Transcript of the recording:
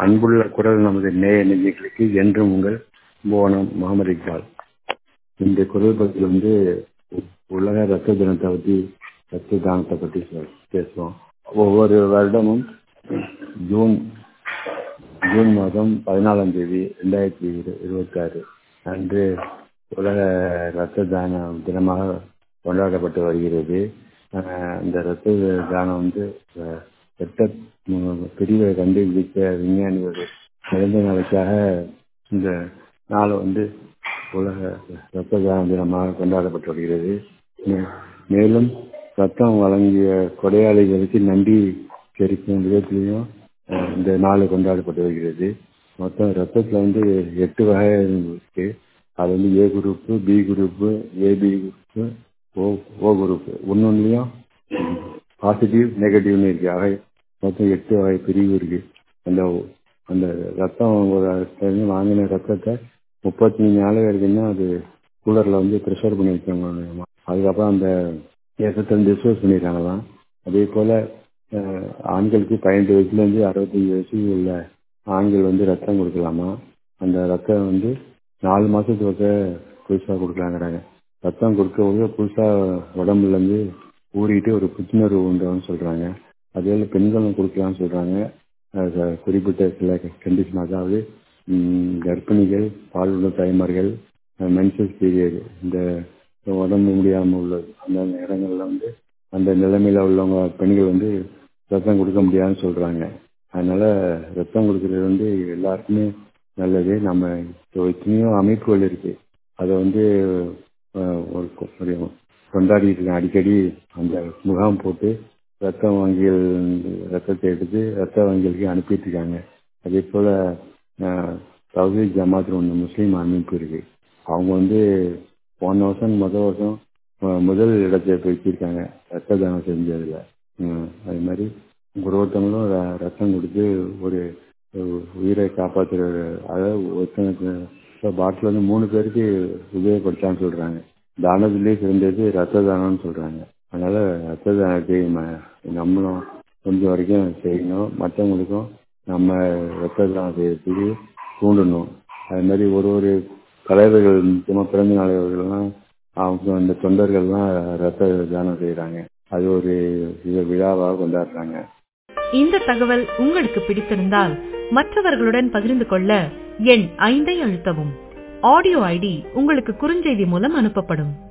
அன்புள்ள குரல் நமது நேய நெஞ்சுகளுக்கு என்றும் உங்கள் கும்பகோணம் முகமது இக்பால் இந்த குரல் பகுதியில் வந்து உலக ரத்த தினத்தை பற்றி ரத்த தானத்தை பற்றி சொல்- பேசுவோம் ஒவ்வொரு வருடமும் ஜூன் ஜூன் மாதம் பதினாலாம் தேதி ரெண்டாயிரத்தி இரு இருபத்தி ஆறு அன்று உலக இரத்த தான தினமாக கொண்டாடப்பட்டு வருகிறது அஹ் இந்த இரத்த தானம் வந்து அஹ், இரத்த ம், பிரிவை கண்டுபிடித்த விஞ்ஞானிகள் பிறந்த நாளுக்காக இந்த நாள் வந்து உலக இரத்த தான தினமாக கொண்டாடப்பட்டு வருகிறது மே- மேலும் ரத்தம் வழங்கிய கொடையாளிகளுக்கு நன்றி தெரிவிக்கும் விதத்திலையும் அஹ், இந்த நாள் கொண்டாடப்பட்டு வருகிறது மொத்தம் ரத்தத்தில் வந்து எட்டு வகை இருக்கு அது வந்து A group B group AB group O O group ஒன்னொன்னுலையும் பாசிட்டிவ் நெகட்டிவ்னு இருக்கு ஆக மொத்தம் எட்டு வகை பிரிவு இருக்கு அந்த அந்த ரத்தம் ஒரு இடத்துல வாங்கின ரத்தத்தை முப்பத்தி நாலு வரைக்கும் அது கூலரில் வந்து ப்ரெஷர் பண்ணி வைக்கணும் அதுக்கப்புறம் அந்த ரத்தத்தை வந்து டிஸ்போஸ் பண்ணிடுறாங்களாம் அதே போல் அஹ், ஆண்களுக்கு பதினெட்டு வயசுலேருந்து அறுபத்தஞ்சு வயசு உள்ள ஆண்கள் வந்து ரத்தம் கொடுக்கலாமா அந்த ரத்தம் வந்து நாலு மாதத்துக்கு ஒருக்க புதுசாக கொடுக்கலாங்கிறாங்க ரத்தம் கொடுக்க புதுசாக உடம்புலேருந்து ஊறிட்டு ஒரு புத்துணர்வு உண்டான்னு சொல்கிறாங்க அதே போல் பெண்களும் கொடுக்கலாம்னு சொல்கிறாங்க அது குறிப்பிட்ட சில கண்டிஷன் அதாவது ம், கர்ப்பிணிகள் பால் உள்ள தாய்மார்கள் மென்சஸ் பீரியட் இந்த உடம்பு முடியாமல் உள்ளது அந்த இடங்கள்ல வந்து அந்த நிலைமையில உள்ளவங்க பெண்கள் வந்து ரத்தம் கொடுக்க முடியாதுன்னு சொல்றாங்க அதனால ரத்தம் கொடுக்கறது வந்து எல்லாருக்குமே நல்லது நம்ம இப்போ எத்தனையோ அமைப்புகள் இருக்கு அதை வந்து அஹ், ஒரு கொ- ஒரு கொண்டாடிட்டு இருக்காங்க அடிக்கடி அந்த முகாம் போட்டு ரத்த வங்கிகள் ரத்தத்தை எடுத்து ரத்த வங்கிகளுக்கு அனுப்பிட்டு இருக்காங்க அதே போல அஹ், தௌஹீத் ஜமாத் ஒன்று முஸ்லீம் அமைப்பு இருக்கு அவங்க வந்து போன வருஷம் முதல் வருஷம் அஹ், முதல் இடத்தை பிடிச்சிருக்காங்க ரத்த தானம் செஞ்சதுல உம், அது மாதிரி ஒரு ஒருத்தவங்களும் ர- ரத்தம் கொடுத்து ஒரு ஒரு உயிரை காப்பாற்றுற அதாவது ஒருத்தனுக்கு இப்போ பாட்டில் வந்து மூணு பேருக்கு உபயோகப்படுத்தான்னு சொல்றாங்க தானத்திலே சிறந்தது ரத்த தானம்னு சொல்றாங்க அதனால ரத்த தானத்தை ம- நம்மளும் கொஞ்சம் வரைக்கும் செய்யணும் மற்றவங்களுக்கும் நம்ம ரத்த தானம் செய்யறதுக்கு தூண்டணும் அது மாதிரி ஒரு ஒரு தலைவர்கள் முக்கியமாக பிறந்த நாளவர்கள்லாம் அவங்க அந்த தொண்டர்கள்லாம் ரத்த தானம் செய்கிறாங்க அது ஒரு இது விழாவாக கொண்டாடுறாங்க இந்த தகவல் உங்களுக்கு பிடித்திருந்தால் மற்றவர்களுடன் பகிர்ந்து கொள்ள எண் ஐந்தை அழுத்தவும் ஆடியோ ஐடி உங்களுக்கு குறுஞ்செய்தி மூலம் அனுப்பப்படும்